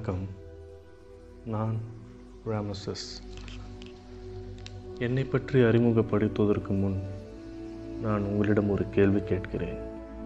வணக்கம் நான் ராமசஸ் என்னை பற்றி அறிமுகப்படுத்துவதற்கு முன் நான் உங்களிடம் ஒரு கேள்வி கேட்கிறேன்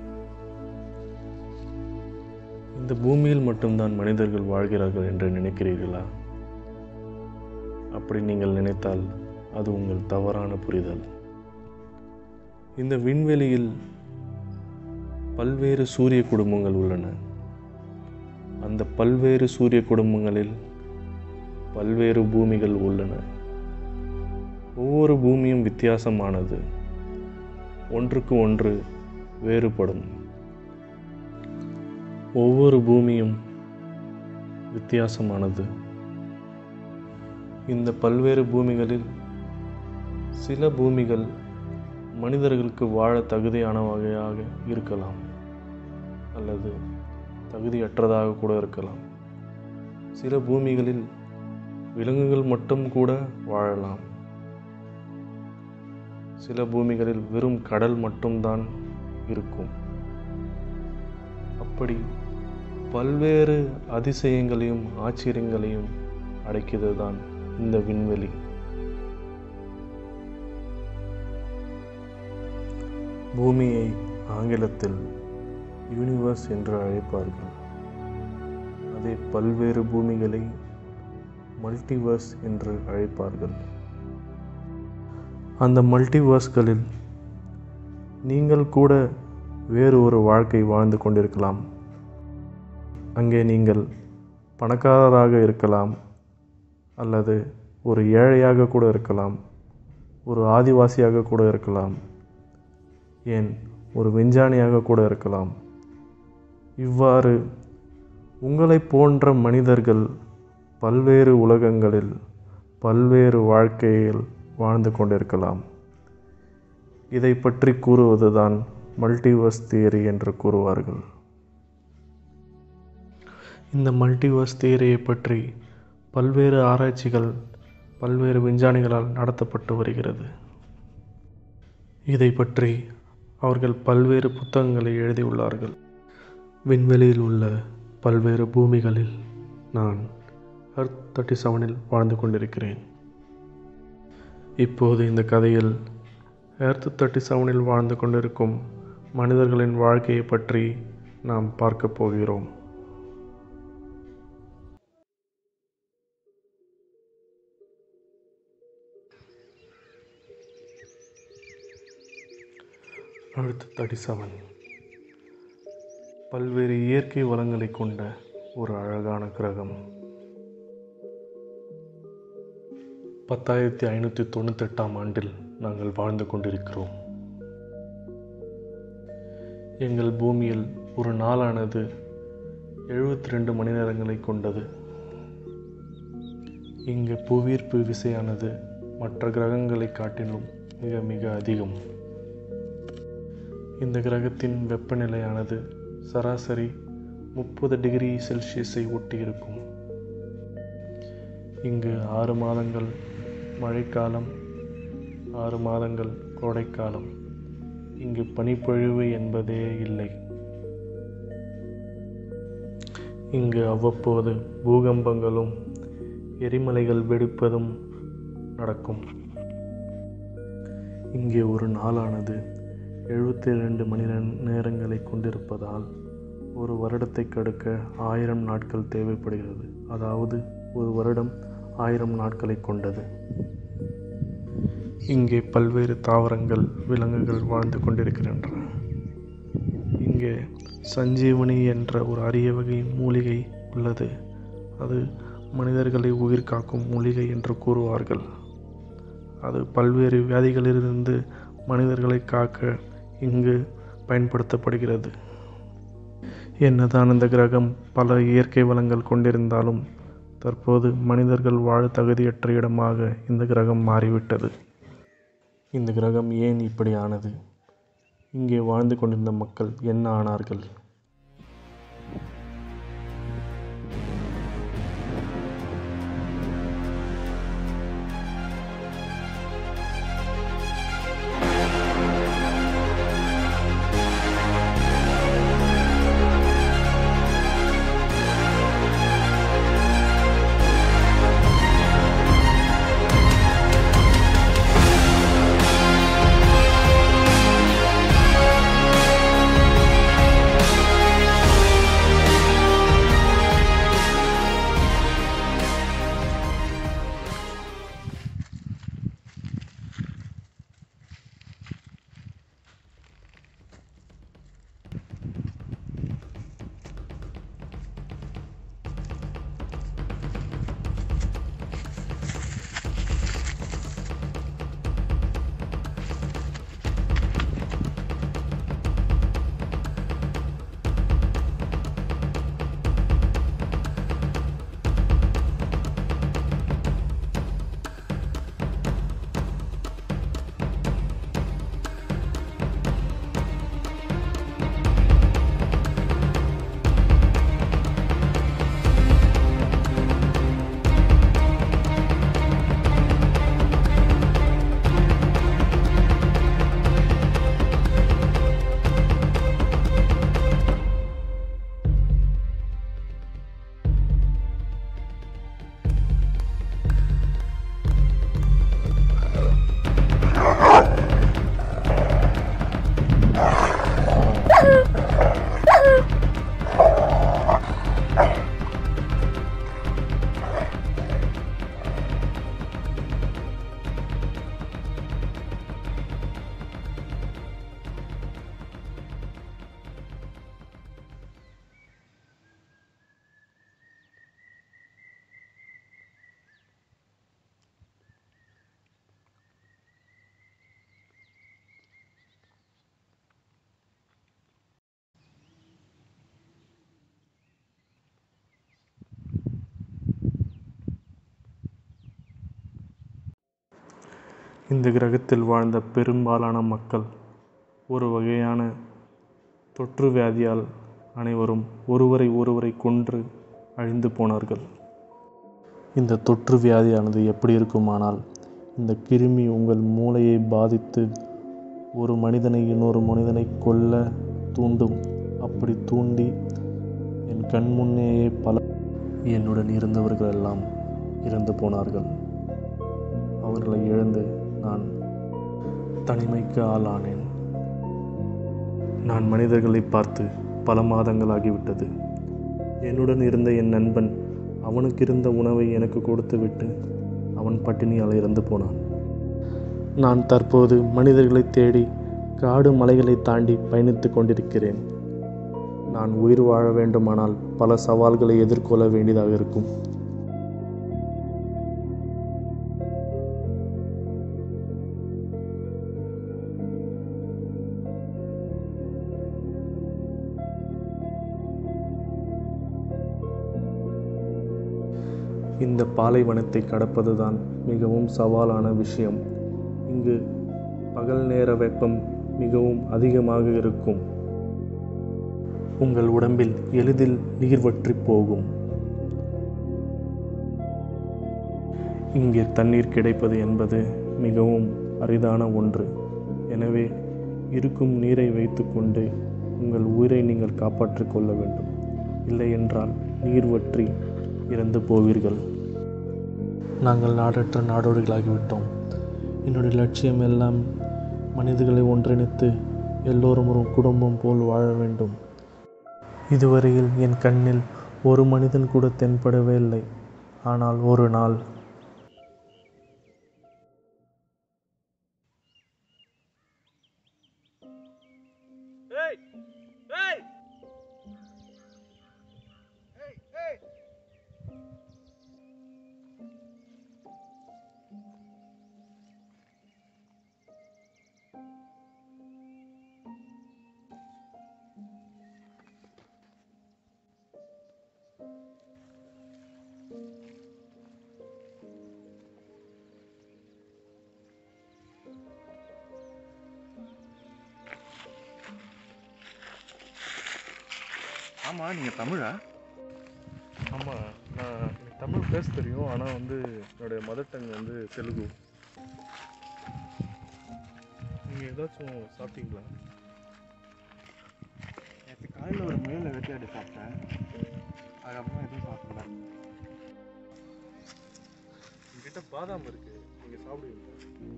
இந்த பூமியில் மட்டும்தான் மனிதர்கள் வாழ்கிறார்கள் என்று நினைக்கிறீர்களா அப்படி நீங்கள் நினைத்தால் அது உங்கள் தவறான புரிதல் இந்த விண்வெளியில் பல்வேறு சூரிய குடும்பங்கள் உள்ளன அந்த பல்வேறு சூரிய குடும்பங்களில் பல்வேறு பூமிகள் உள்ளன ஒவ்வொரு பூமியும் வித்தியாசமானது ஒன்றுக்கு ஒன்று வேறுபடும் ஒவ்வொரு பூமியும் வித்தியாசமானது இந்த பல்வேறு பூமிகளில் சில பூமிகள் மனிதர்களுக்கு வாழ தகுதியான வகையாக இருக்கலாம் அல்லது தகுதியற்றதாக கூட இருக்கலாம் சில பூமிகளில் விலங்குகள் மட்டும் கூட வாழலாம் சில பூமிகளில் வெறும் கடல் மட்டும்தான் இருக்கும் அப்படி பல்வேறு அதிசயங்களையும் ஆச்சரியங்களையும் அடைக்கிறது தான் இந்த விண்வெளி பூமியை ஆங்கிலத்தில் யூனிவர்ஸ் என்று அழைப்பார்கள் அதே பல்வேறு பூமிகளை மல்டிவர்ஸ் என்று அழைப்பார்கள் அந்த மல்டிவர்ஸ்களில் நீங்கள் கூட வேறு ஒரு வாழ்க்கை வாழ்ந்து கொண்டிருக்கலாம் அங்கே நீங்கள் பணக்காரராக இருக்கலாம் அல்லது ஒரு ஏழையாக கூட இருக்கலாம் ஒரு ஆதிவாசியாக கூட இருக்கலாம் ஏன் ஒரு விஞ்ஞானியாக கூட இருக்கலாம் இவ்வாறு உங்களைப் போன்ற மனிதர்கள் பல்வேறு உலகங்களில் பல்வேறு வாழ்க்கையில் வாழ்ந்து கொண்டிருக்கலாம் இதை பற்றி கூறுவதுதான் மல்டிவர்ஸ் தியரி என்று கூறுவார்கள் இந்த மல்டிவர்ஸ் தியரியை பற்றி பல்வேறு ஆராய்ச்சிகள் பல்வேறு விஞ்ஞானிகளால் நடத்தப்பட்டு வருகிறது இதை பற்றி அவர்கள் பல்வேறு புத்தகங்களை எழுதியுள்ளார்கள் விண்வெளியில் உள்ள பல்வேறு பூமிகளில் நான் அர்த் தேர்ட்டி செவனில் வாழ்ந்து கொண்டிருக்கிறேன் இப்போது இந்த கதையில் எர்த் தேர்ட்டி செவனில் வாழ்ந்து கொண்டிருக்கும் மனிதர்களின் வாழ்க்கையை பற்றி நாம் பார்க்க போகிறோம் அடுத்து தேர்ட்டி செவன் பல்வேறு இயற்கை வளங்களை கொண்ட ஒரு அழகான கிரகம் பத்தாயிரத்தி ஐநூற்றி தொண்ணூத்தெட்டாம் ஆண்டில் நாங்கள் வாழ்ந்து கொண்டிருக்கிறோம் எங்கள் பூமியில் ஒரு நாளானது எழுபத்தி ரெண்டு மணி நேரங்களை கொண்டது இங்கு புவியீர்ப்பு விசையானது மற்ற கிரகங்களை காட்டிலும் மிக மிக அதிகம் இந்த கிரகத்தின் வெப்பநிலையானது சராசரி முப்பது டிகிரி செல்சியஸை ஒட்டி இருக்கும் இங்கு ஆறு மாதங்கள் மழைக்காலம் ஆறு மாதங்கள் கோடைக்காலம் இங்கு பனிப்பொழிவு என்பதே இல்லை இங்கு அவ்வப்போது பூகம்பங்களும் எரிமலைகள் வெடிப்பதும் நடக்கும் இங்கே ஒரு நாளானது எழுபத்தி ரெண்டு மணி நேரங்களை கொண்டிருப்பதால் ஒரு வருடத்தை கடக்க ஆயிரம் நாட்கள் தேவைப்படுகிறது அதாவது ஒரு வருடம் ஆயிரம் நாட்களை கொண்டது இங்கே பல்வேறு தாவரங்கள் விலங்குகள் வாழ்ந்து கொண்டிருக்கின்றன இங்கே சஞ்சீவனி என்ற ஒரு அரிய வகை மூலிகை உள்ளது அது மனிதர்களை உயிர் காக்கும் மூலிகை என்று கூறுவார்கள் அது பல்வேறு வியாதிகளிலிருந்து மனிதர்களை காக்க இங்கு பயன்படுத்தப்படுகிறது என்னதான் இந்த கிரகம் பல இயற்கை வளங்கள் கொண்டிருந்தாலும் தற்போது மனிதர்கள் வாழ தகுதியற்ற இடமாக இந்த கிரகம் மாறிவிட்டது இந்த கிரகம் ஏன் இப்படி ஆனது இங்கே வாழ்ந்து கொண்டிருந்த மக்கள் என்ன ஆனார்கள் இந்த கிரகத்தில் வாழ்ந்த பெரும்பாலான மக்கள் ஒரு வகையான தொற்று வியாதியால் அனைவரும் ஒருவரை ஒருவரை கொன்று அழிந்து போனார்கள் இந்த தொற்று வியாதியானது எப்படி இருக்குமானால் இந்த கிருமி உங்கள் மூளையை பாதித்து ஒரு மனிதனை இன்னொரு மனிதனை கொல்ல தூண்டும் அப்படி தூண்டி என் கண் முன்னேயே பல என்னுடன் இருந்தவர்கள் எல்லாம் இறந்து போனார்கள் அவர்களை இழந்து நான் தனிமைக்கு ஆளானேன் நான் மனிதர்களை பார்த்து பல மாதங்கள் ஆகிவிட்டது என்னுடன் இருந்த என் நண்பன் அவனுக்கு இருந்த உணவை எனக்கு கொடுத்துவிட்டு அவன் பட்டினியால் இறந்து போனான் நான் தற்போது மனிதர்களை தேடி காடு மலைகளை தாண்டி பயணித்து கொண்டிருக்கிறேன் நான் உயிர் வாழ வேண்டுமானால் பல சவால்களை எதிர்கொள்ள வேண்டியதாக இருக்கும் இந்த பாலைவனத்தை கடப்பதுதான் மிகவும் சவாலான விஷயம் இங்கு பகல் நேர வெப்பம் மிகவும் அதிகமாக இருக்கும் உங்கள் உடம்பில் எளிதில் நீர் வற்றிப் போகும் இங்கே தண்ணீர் கிடைப்பது என்பது மிகவும் அரிதான ஒன்று எனவே இருக்கும் நீரை வைத்துக்கொண்டு உங்கள் உயிரை நீங்கள் காப்பாற்றிக் கொள்ள வேண்டும் இல்லை என்றால் நீர் வற்றி இறந்து போவீர்கள் நாங்கள் நாடற்ற நாடோடிகளாகிவிட்டோம் என்னுடைய லட்சியம் எல்லாம் மனிதர்களை ஒன்றிணைத்து எல்லோரும் ஒரு குடும்பம் போல் வாழ வேண்டும் இதுவரையில் என் கண்ணில் ஒரு மனிதன் கூட தென்படவே இல்லை ஆனால் ஒரு நாள் ஆமாம் நீங்கள் தமிழா ஆமாம் நான் எனக்கு தமிழ் பேச தெரியும் ஆனால் வந்து என்னுடைய மதர் டங் வந்து தெலுங்கு நீங்கள் ஏதாச்சும் சாப்பிட்டீங்களா நேற்று காலையில் ஒரு முயலை வேட்டையாடி சாப்பிட்டேன் அதுக்கப்புறமா எதுவும் சாப்பிடல என்கிட்ட பாதாம் இருக்குது நீங்கள் சாப்பிடுவீங்களா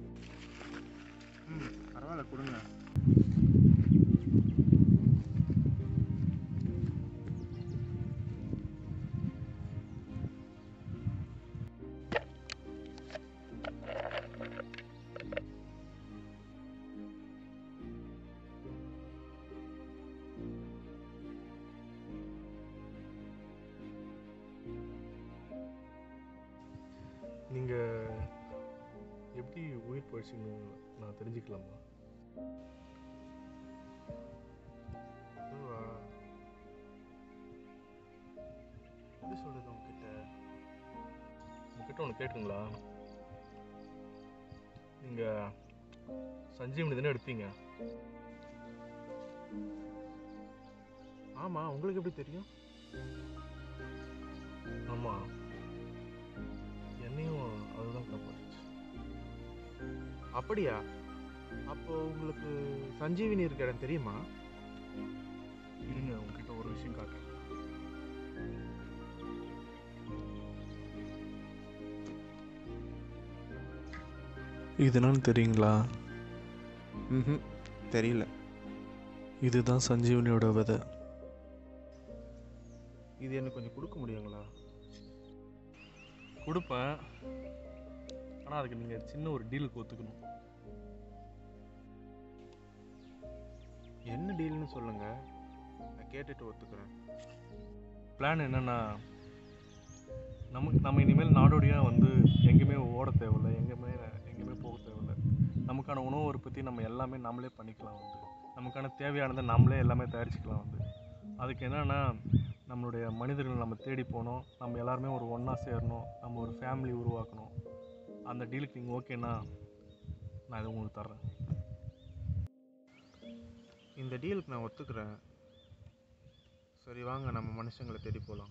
ம் பரவாயில்ல கொடுங்க நீங்கள் எப்படி உயிர் பழிச்சின்னு நான் தெரிஞ்சுக்கலாமா அதுவா எப்படி சொல்கிறது உங்ககிட்ட உங்ககிட்ட ஒன்று கேட்டுங்களா நீங்கள் சஞ்சீவனி தானே எடுத்தீங்க ஆமாம் உங்களுக்கு எப்படி தெரியும் ஆமாம் என்னையும் அதுதான் காப்பாற்றுச்சு அப்படியா அப்போ உங்களுக்கு சஞ்சீவினி இருக்க இடம் தெரியுமா இருங்க உங்ககிட்ட ஒரு விஷயம் காட்டுறேன் இது என்னன்னு தெரியுங்களா ம் தெரியல இதுதான் சஞ்சீவனியோட விதை இது எனக்கு கொஞ்சம் கொடுக்க முடியுங்களா கொடுப்பேன் ஆனால் அதுக்கு நீங்கள் சின்ன ஒரு டீலுக்கு ஒத்துக்கணும் என்ன டீல்னு சொல்லுங்க நான் கேட்டுட்டு ஒத்துக்கிறேன் பிளான் என்னென்னா நமக்கு நம்ம இனிமேல் நாடோடியாக வந்து எங்கேயுமே ஓட தேவையில்ல எங்கேயுமே எங்கேயுமே போக தேவையில்ல நமக்கான உணவு உற்பத்தி நம்ம எல்லாமே நம்மளே பண்ணிக்கலாம் வந்து நமக்கான தேவையானதை நம்மளே எல்லாமே தயாரிச்சுக்கலாம் வந்து அதுக்கு என்னென்னா நம்மளுடைய மனிதர்கள் நம்ம தேடி போகணும் நம்ம எல்லாருமே ஒரு ஒன்றா சேரணும் நம்ம ஒரு ஃபேமிலி உருவாக்கணும் அந்த டீலுக்கு நீங்கள் ஓகேனா நான் இதை உங்களுக்கு தர்றேன் இந்த டீலுக்கு நான் ஒத்துக்கிறேன் சரி வாங்க நம்ம மனுஷங்களை தேடி போகலாம்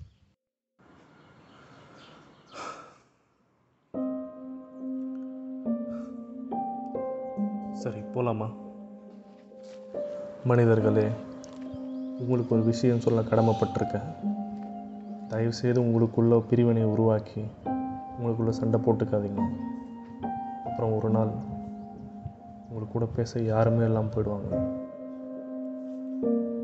சரி போகலாமா மனிதர்களே உங்களுக்கு ஒரு விஷயம் சொல்ல கடமைப்பட்டிருக்கேன் தயவுசெய்து உங்களுக்குள்ள பிரிவினை உருவாக்கி உங்களுக்குள்ள சண்டை போட்டுக்காதீங்க அப்புறம் ஒரு நாள் உங்களுக்கு கூட பேச யாருமே இல்லாமல் போயிடுவாங்க